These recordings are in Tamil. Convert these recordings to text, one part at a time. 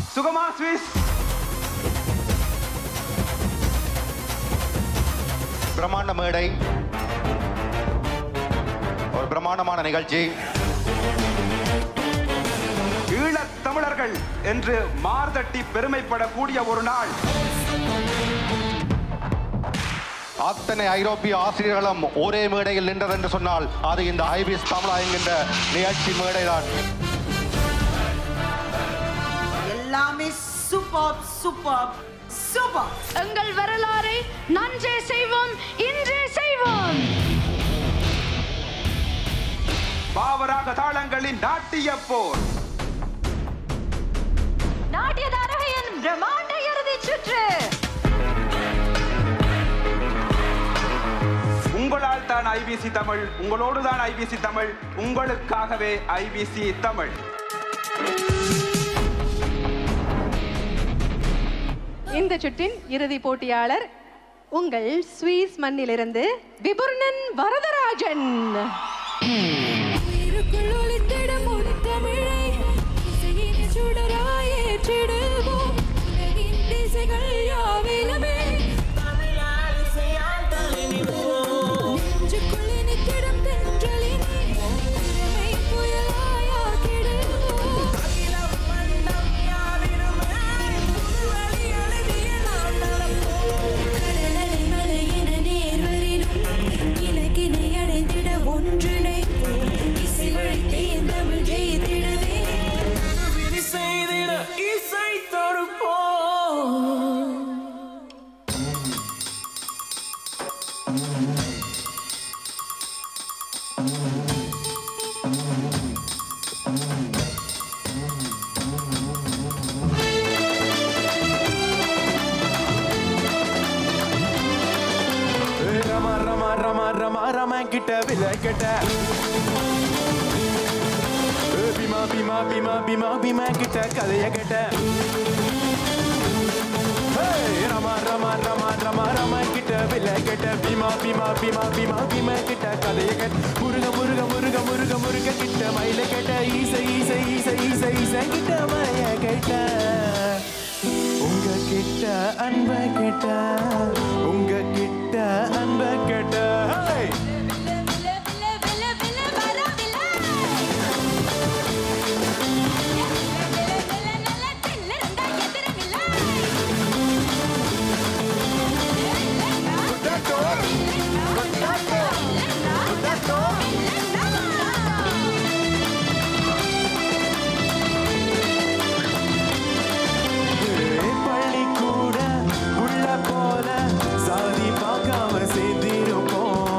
சுகமா ஸ்வீஸ் பிரம்மாண்ட மேடை ஒரு பிரம்மாண்டமான நிகழ்ச்சி ஈழத் தமிழர்கள் என்று மார்தட்டி பெருமைப்படக்கூடிய ஒரு நாள் அத்தனை ஐரோப்பிய ஆசிரியர்களும் ஒரே மேடையில் நின்றது என்று சொன்னால் அது இந்த ஐபிஎஸ் தமிழா என்கின்ற நிகழ்ச்சி மேடைதான் எல்லாமே சூப்பர் சூப்பர் சூப்பர் எங்கள் வரலாறை நன்றே செய்வோம் இன்றே செய்வோம் பாவராக தாளங்களின் நாட்டிய போர் நாட்டிய தாரகையின் பிரம்மாண்ட இறுதி சுற்று உங்களால் தான் ஐபிசி தமிழ் உங்களோடு தான் ஐபிசி தமிழ் உங்களுக்காகவே ஐபிசி தமிழ் இந்த சுற்றின் இறுதி போட்டியாளர் உங்கள் சுவிஸ் மண்ணிலிருந்து விபுர்ணன் வரதராஜன் உயிருக்குள் ஒளித்திடும் ஒரு தமிழை இசையின் சுடராய் ஏற்றிடுவோம் உலகின் திசைகள் யாவிலுமே நெஞ்சுக்குள் இனித்திடும் தென்றலினை திறமை புயலாய் ஆக்கிடுவோம் கடலலை மலையென நேர்வரினும் இலக்கினை அடைந்திட ஒன்றினை இசை வழித்தே தமிழ் ஜெயித்திடவே செய்திட இசை தொடுப்போ ரமா ரமா ரமா ரமா ரமா கிட்ட விலகட்ட பீமா பீமா பீமா பீமா பீமா கிட்ட கதைய கேட்ட ரமா ரமா ரமா ரமா ரமா கிட்ட விலகட்ட பீமா பீமா பீமா பீமா பீமா கிட்ட கதைய கேட்ட முருக முருக முருக முருக முருக கிட்ட மயில கேட்ட ஈசை ஈசை ஈசை ஈசை ஈசை கிட்ட மய கேட்ட உங்க கிட்ட அன்ப கேட்ட உங்க கிட்ட அன்ப கேட்ட hey! பள்ளிக்கூட உள்ள போல சாதி பார்க்காம சேர்ந்திருப்போம்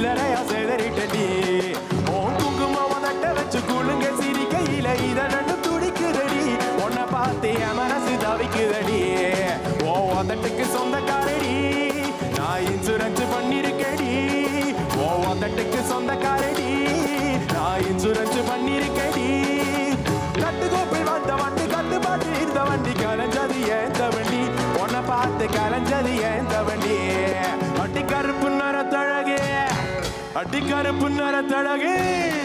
சில்லறையா சேதறிட்டடி ஓ குங்குமம் தட்ட வச்சு குழுங்க சிரிக்கையில இத ரெண்டு துடிக்குதடி உன்னை பார்த்து என் மனசு தவிக்குதடி ஓ அதட்டுக்கு சொந்தக்காரடி நான் இன்சூரன்ஸ் பண்ணிருக்கடி ஓ அதட்டுக்கு சொந்தக்காரடி நான் இன்சூரன்ஸ் பண்ணிருக்கடி கட்டுக்கோப்பில் வந்த வண்டி கட்டுப்பாட்டு இருந்த வண்டி கலைஞ்சது ஏந்த வண்டி உன்னை பார்த்து கலைஞ்சது ஏந்த வண்டி அடி கருப்பு நிறத்தழகு அடி கருப்பு நிறத்தழகு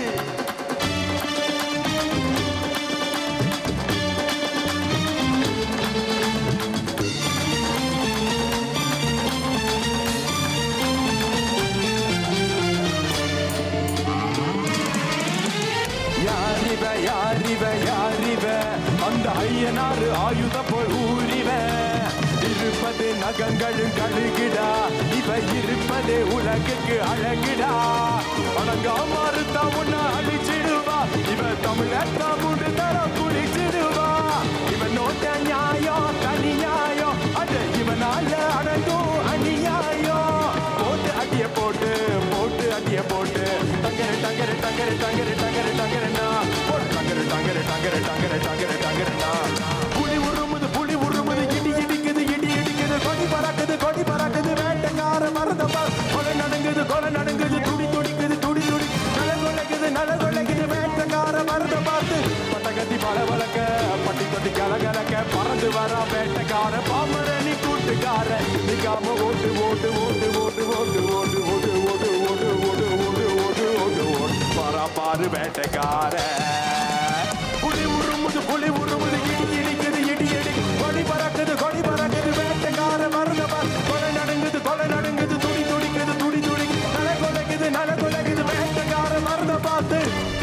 யாரிவ யாரிவ யாரிவ அந்த ஐயனாறு ஆயுத போல் ஊறிவ இருப்பது நகங்களும் கழுகிடா இவ இருப்பது உலகுக்கு அழகுடா வணங்கா மறுத்தா உன்ன அழிச்சிடுவா இவ தமிழத்தா முடு தர குளிச்சிடுவா இவன் நோட்ட நியாயம் தனி நியாயம் அது இவனால அடங்கும் அநியாயம் போட்டு அடிய போட்டு போட்டு அடிய போட்டு டங்கரு டங்கரு டங்கரு டங்கரு டங்கரு டங்கருனா போட்டு டங்கரு டங்கரு டங்கரு டங்கரு டங்கரு டங்கருனா புலி உருமுது புலி உருமுது இடி இடிக்குது இடி இடிக்குது கொடி பறக்குது கொடி பறக்குது வேட்டக்கார மருந்தப்பா கொலை நடுங்குது கொலை நடுங்குது துடி துடிக்குது துடி துடி நல கொலைக்குது நல கொலைக்குது வேட்டக்கார மருந்த பார்த்து பட்டகத்தி பல வளக்க பட்டி தொட்டி கலகலக்க பறந்து வர வேட்டக்கார பாமரணி கூட்டுக்கார நிக்காம ஓட்டு ஓட்டு ஓட்டு ஓட்டு ஓட்டு ஓட்டு ஓட்டு ஓட்டு ஓட்டு ஓட்டு ஓட்டு ஓட்டு ஓட்டு ஓட்டு பரா பாரு வேட்டக்கார புலி உருமுது புலி உருமுது இடி இடிக்குது இடி இடி கொடி பறக்குது கொடி பறக்குது வேட்டக்கார மருந்த பார் கொலை நடுங்குது கொலை நடுங்குது துடி துடிக்குது துடி துடி நல கொலைக்குது நல கொலைக்குது வேட்டக்கார மருந்த பார்த்து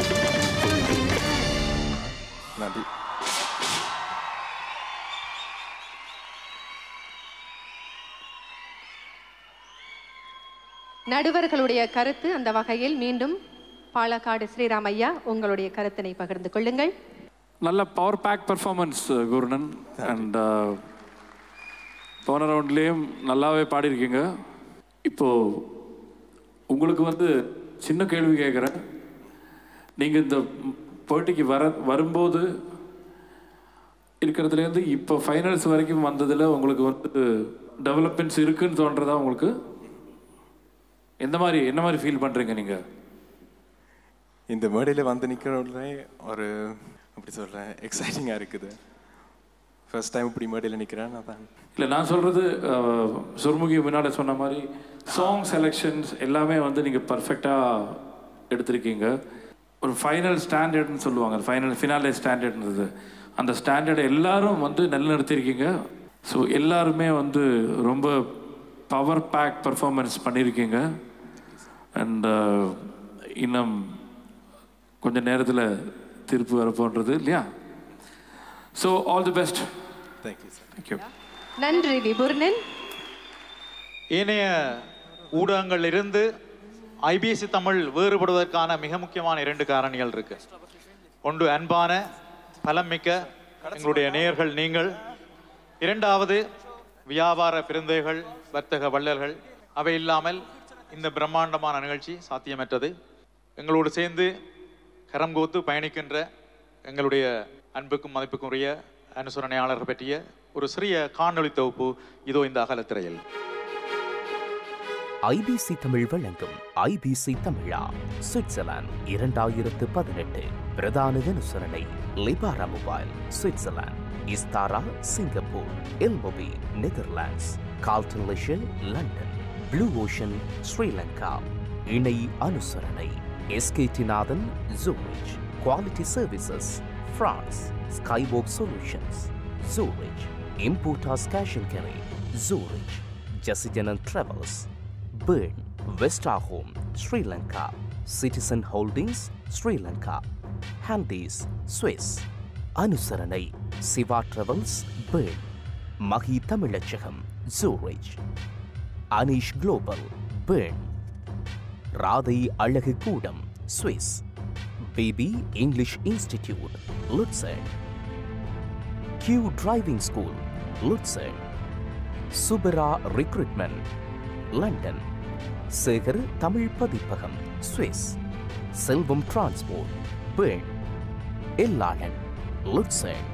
நன்றி நடுவர்களுடைய கருத்து அந்த வகையில் மீண்டும் பாலக்காடு ஸ்ரீராம் ஐயா உங்களுடைய கருத்தினை பகிர்ந்து கொள்ளுங்கள் நல்ல பவர் பேக் பெர்ஃபார்மன்ஸ் குருணன் அண்ட் போன ரவுண்ட்லேயும் நல்லாவே பாடியிருக்கீங்க இப்போ உங்களுக்கு வந்து சின்ன கேள்வி கேட்குறேன் நீங்கள் இந்த போட்டிக்கு வர வரும்போது இருக்கிறதுலேருந்து இப்போ ஃபைனல்ஸ் வரைக்கும் வந்ததில் உங்களுக்கு வந்து டெவலப்மெண்ட்ஸ் இருக்குன்னு தோன்றதா உங்களுக்கு எந்த மாதிரி என்ன மாதிரி ஃபீல் பண்ணுறீங்க நீங்கள் இந்த மேடையில் வந்து நிற்கிற உடனே ஒரு அப்படி சொல்கிறேன் எக்ஸைட்டிங்காக இருக்குது ஃபர்ஸ்ட் டைம் இப்படி மேடையில் நிற்கிறேன் அதான் இல்லை நான் சொல்கிறது சுர்முகி முன்னால் சொன்ன மாதிரி சாங் செலெக்ஷன்ஸ் எல்லாமே வந்து நீங்கள் பர்ஃபெக்டாக எடுத்திருக்கீங்க ஒரு ஃபைனல் ஸ்டாண்டர்ட்னு சொல்லுவாங்க ஃபைனல் ஃபினாலே ஸ்டாண்டர்ட்ன்றது அந்த ஸ்டாண்டர்டை எல்லாரும் வந்து நிலைநிறுத்தியிருக்கீங்க ஸோ எல்லாருமே வந்து ரொம்ப பவர் பேக் பர்ஃபார்மன்ஸ் பண்ணியிருக்கீங்க அண்ட் இன்னும் கொஞ்ச நேரத்தில் தீர்ப்பு வரப்போன்றது இல்லையா so all the best thank you sir thank you நன்றி விபுர்ணன் ஏனைய ஊடகங்கள் இருந்து ஐபிஎஸ்சி தமிழ் வேறுபடுவதற்கான மிக முக்கியமான இரண்டு காரணிகள் இருக்கு ஒன்று அன்பான பலம் மிக்க எங்களுடைய நேயர்கள் நீங்கள் இரண்டாவது வியாபார பெருந்தைகள் வர்த்தக வள்ளல்கள் அவை இல்லாமல் இந்த பிரம்மாண்டமான நிகழ்ச்சி சாத்தியமற்றது எங்களோடு சேர்ந்து கரம் கோத்து பயணிக்கின்ற எங்களுடைய அன்புக்கும் மதிப்புக்கும் உரிய அனுசரணையாளர்கள் பற்றிய ஒரு சிறிய காணொளி தொகுப்பு இதோ இந்த அகலத்திரையில் ஐபிசி தமிழ் வழங்கும் ஐபிசி தமிழா சுவிட்சர்லாந்து இரண்டாயிரத்து பதினெட்டு பிரதான அனுசரணை லிபாரா மொபைல் சுவிட்சர்லாந்து இஸ்தாரா சிங்கப்பூர் எல்மொபி Netherlands Calton leisure London blue ocean Sri Lanka இணை அனுசரணை SKD Nathan Zurich quality services France skywalk solutions Zurich இம்போர்டாஸ் கேஷ் அண்ட் கேரி ஜூரிச் ஜசிஜனன் travels Burn, Vesta Home, Sri Lanka, Citizen Holdings, Sri Lanka, Handys, Swiss, அனுசரணை சிவா டிராவல்ஸ் பேர்ன் மஹி தமிழச்சகம் Zurich Anish global Bern Radhai அழகு கூடம் Swiss baby English institute Lucerne Q driving school Lucerne சுபரா ரிக்ரூட்மெண்ட் லண்டன் சேகர் தமிழ் பதிப்பகம் Swiss Selvam transport Bern Ellalan Lucerne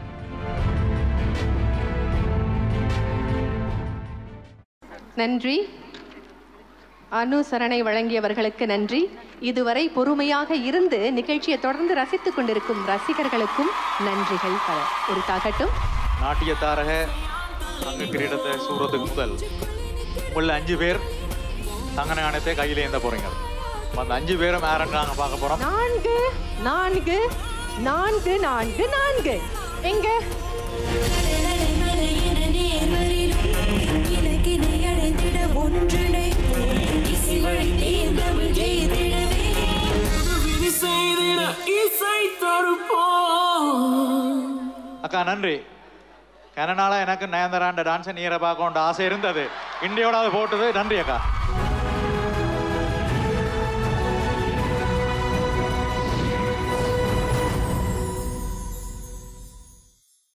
நன்றி அனுசரணை வழங்கியவர்களுக்கு நன்றி இதுவரை பொறுமையாக இருந்து நிகழ்ச்சியை தொடர்ந்து ரசித்துக் கொண்டிருக்கும் ரசிகர்களுக்கும் நன்றிகள் பல ஒரு தாக்கட்டும் நாட்டிய தாரக அங்க கிரீடத்தை சூறதுக்கு முதல் உள்ள அஞ்சு பேர் தங்க நாணயத்தை கையில ஏந்த போறீங்க அப்ப அந்த அஞ்சு பேரும் யாருன்னு நாங்க பார்க்க போறோம் நான்கு நான்கு நான்கு நான்கு நான்கு எங்க அக்கா நன்றி கனநாளா எனக்கு நயன்தராண்ட டான்ஸை நீரை பார்க்கணுன்ற ஆசை இருந்தது இந்தியோட அது போட்டது நன்றி அக்கா